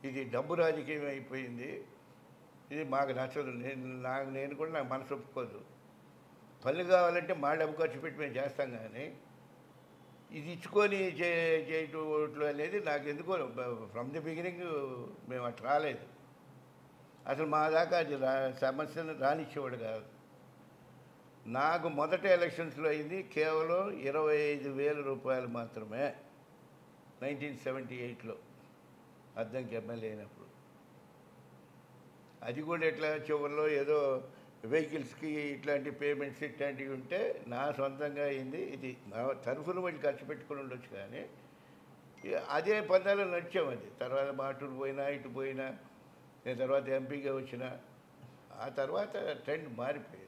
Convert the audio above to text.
ఇది డబ్బు రాజకీయం అయిపోయింది ఇది మాకు నచ్చదు నేను నాకు నేను కూడా నాకు మనసు ఒప్పుకోదు పనులు కావాలంటే మా డబ్బు ఖర్చు పెట్టి మేము చేస్తాం కానీ ఇది ఇచ్చుకొని చే చేయటం అనేది నాకు ఎందుకో ఫ్రమ్ ది బిగినింగ్ మేము అటు రాలేదు అసలు మా దాకా అది రా సమస్యను రానిచ్చేవాడు కాదు నాకు మొదటి ఎలక్షన్స్లో అయింది కేవలం ఇరవై ఐదు వేల రూపాయలు మాత్రమే నైన్టీన్ సెవెంటీ ఎయిట్లో అద్దంకి ఎమ్మెల్యే అయినప్పుడు అది కూడా ఎట్లా చివరిలో ఏదో వెహికల్స్కి ఇట్లాంటి పేమెంట్స్ ఇట్లాంటివి ఉంటే నా సొంతంగా అయింది ఇది నా తరఫున వాళ్ళు ఖర్చు పెట్టుకుని ఉండొచ్చు కానీ ఇక అదే పందాలు నడిచాం అది తర్వాత మాటూరు పోయినా ఇటు పోయినా నేను తర్వాత ఎంపీగా వచ్చిన ఆ తర్వాత ట్రెండ్ మారిపోయింది